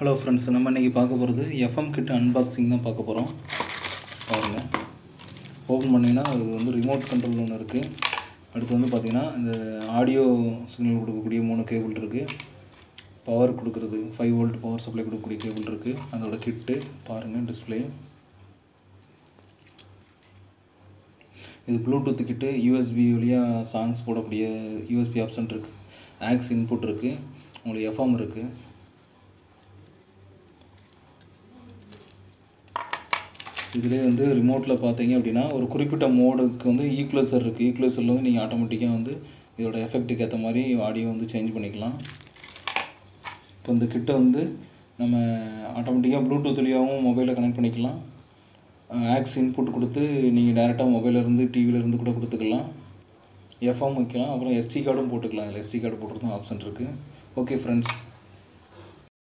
hello friends நம்ம இன்றைக்கி பார்க்க போகிறது எஃப்எம் கிட்ட அன்பாக்சிங் தான் பார்க்க போகிறோம் பாருங்கள் ஓப்பன் பண்ணிங்கன்னா இது வந்து ரிமோட் கண்ட்ரோல் ஒன்று இருக்குது அடுத்து வந்து பார்த்திங்கன்னா இந்த ஆடியோ சிக்னல் கொடுக்கக்கூடிய மூணு கேபிள் இருக்குது பவர் கொடுக்குறது ஃபைவ் வோல்ட் பவர் சப்ளை கொடுக்கக்கூடிய கேபிள் இருக்குது அதோட கிட்டு பாருங்கள் டிஸ்பிளே இது ப்ளூடூத் கிட்டு யூஎஸ்பி வழியாக சாங்ஸ் போடக்கூடிய யூஎஸ்பி ஆப்ஷன் இருக்குது ஆக்ஸ் இன்புட் இருக்குது உங்களுக்கு எஃப்எம் இருக்குது இதிலே வந்து ரிமோட்டில் பார்த்தீங்க அப்படின்னா ஒரு குறிப்பிட்ட மோடுக்கு வந்து ஈக்குவலைசர் இருக்குது ஈக்குவலைசரில் வந்து நீங்கள் ஆட்டோமேட்டிக்காக வந்து இதோட எஃபெக்ட்டுக்கு ஏற்ற மாதிரி ஆடியோ வந்து சேஞ்ச் பண்ணிக்கலாம் இப்போ இந்த கிட்ட வந்து நம்ம ஆட்டோமேட்டிக்காக ப்ளூடூத் வழியாகவும் மொபைலில் கனெக்ட் பண்ணிக்கலாம் ஆக்ஸ் இன்புட் கொடுத்து நீங்கள் டேரெக்டாக மொபைலேருந்து டிவிலேருந்து கூட கொடுத்துக்கலாம் எஃப்எம் வைக்கலாம் அப்புறம் எஸ்டி கார்டும் போட்டுக்கலாம் அதில் எஸ்டி கார்டு போட்டுருக்கும் ஆப்ஷன் இருக்குது ஓகே ஃப்ரெண்ட்ஸ்